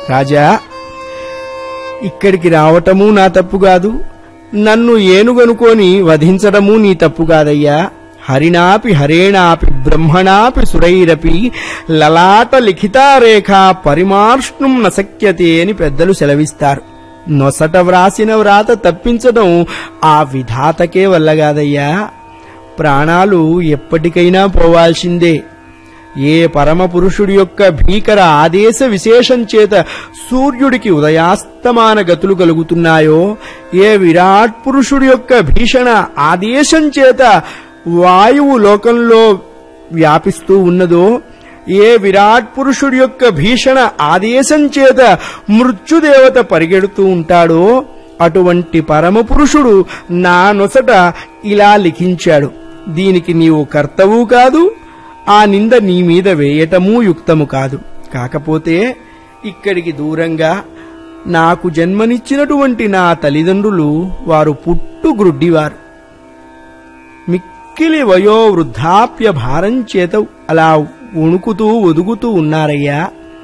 రాజా ఇక్కడికి రావటము నా తప్పు కాదు నన్ను ఏనుగనుకొని వధించడము నీ తప్పు కాదయ్యా హరిణాపి హరేణాపి బ్రహ్మణాపి సురైరపి లలాట లిఖితారేఖ పరిమార్ష్ణుం నశక్యతే అని పెద్దలు సెలవిస్తారు నొసట వ్రాసిన వ్రాత తప్పించడం ఆ విధాతకే వల్లగాదయ్యా ప్రాణాలు ఎప్పటికైనా పోవాల్సిందే ఏ పరమ పురుషుడి యొక్క భీకర ఆదేశ విశేషం చేత సూర్యుడికి ఉదయాస్తమాన గతులు కలుగుతున్నాయో ఏ విరాట్ పురుషుడి యొక్క భీషణ ఆదేశం చేత వాయువు లోకంలో వ్యాపిస్తూ ఉన్నదో ఏ విరాట్ పురుషుడి యొక్క భీషణ ఆదేశం చేత మృత్యుదేవత పరిగెడుతూ ఉంటాడో అటువంటి పరమ పురుషుడు నా నొసట ఇలా లిఖించాడు దీనికి నీవు కర్తవు కాదు ఆ నింద నీ మీద వేయటమూ యుక్తము కాదు కాకపోతే ఇక్కడికి దూరంగా నాకు జన్మనిచ్చినటువంటి నా తల్లిదండ్రులు వారు పుట్టు గ్రుడ్డివారు మిక్కిలి వయో వృద్ధాప్య భారం చేత అలా వణుకుతూ ఒదుగుతూ ఉన్నారయ్యా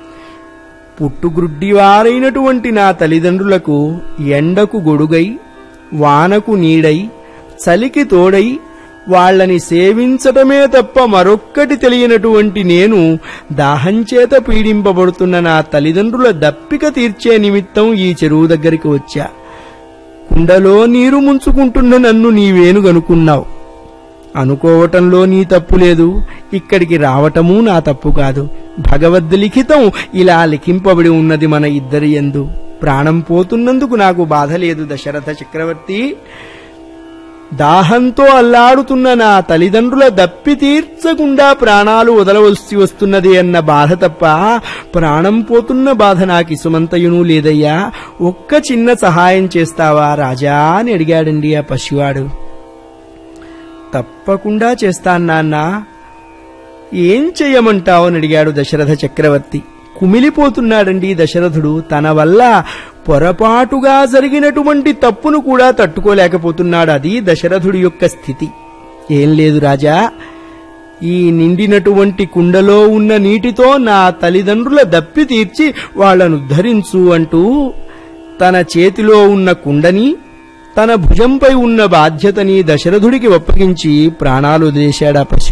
పుట్టుగ్రుడ్డివారైనటువంటి నా తల్లిదండ్రులకు ఎండకు గొడుగై వానకు నీడై చలికి తోడై వాళ్ళని సేవించటమే తప్ప మరొక్కటి తెలియనటువంటి నేను దాహంచేత పీడింపబడుతున్న నా తల్లిదండ్రుల దప్పిక తీర్చే నిమిత్తం ఈ చెరువు దగ్గరికి వచ్చా కుండలో నీరు ముంచుకుంటున్న నన్ను నీవేనుగనుకున్నావు అనుకోవటంలో నీ తప్పు లేదు ఇక్కడికి రావటమూ నా తప్పు కాదు భగవద్ లిఖితం ఇలా లిఖింపబడి ఉన్నది మన ఇద్దరి ఎందు ప్రాణం పోతున్నందుకు నాకు బాధ లేదు దశరథ చక్రవర్తి దాహంతో అల్లాడుతున్న నా తల్లిదండ్రుల దప్పి తీర్చకుండా ప్రాణాలు వదలవలసి వస్తున్నది అన్న బాధ తప్ప ప్రాణం పోతున్న బాధ నాకు ఇసుమంతయునూ లేదయ్యా ఒక్క చిన్న సహాయం చేస్తావా రాజా అని అడిగాడండి ఆ పసివాడు తప్పకుండా చేస్తాను నాన్న ఏం చెయ్యమంటావు అని అడిగాడు దశరథ చక్రవర్తి కుమిలిపోతున్నాడండి దశరథుడు తన వల్ల పొరపాటుగా జరిగినటువంటి తప్పును కూడా తట్టుకోలేకపోతున్నాడు అది దశరథుడి యొక్క స్థితి ఏం లేదు రాజా ఈ నిండినటువంటి కుండలో ఉన్న నీటితో నా తల్లిదండ్రుల దప్పి తీర్చి వాళ్ళను ఉద్ధరించు అంటూ తన చేతిలో ఉన్న కుండని తన భుజంపై ఉన్న బాధ్యతని దశరథుడికి ఒప్పగించి ప్రాణాలు వదిలేశాడా పసి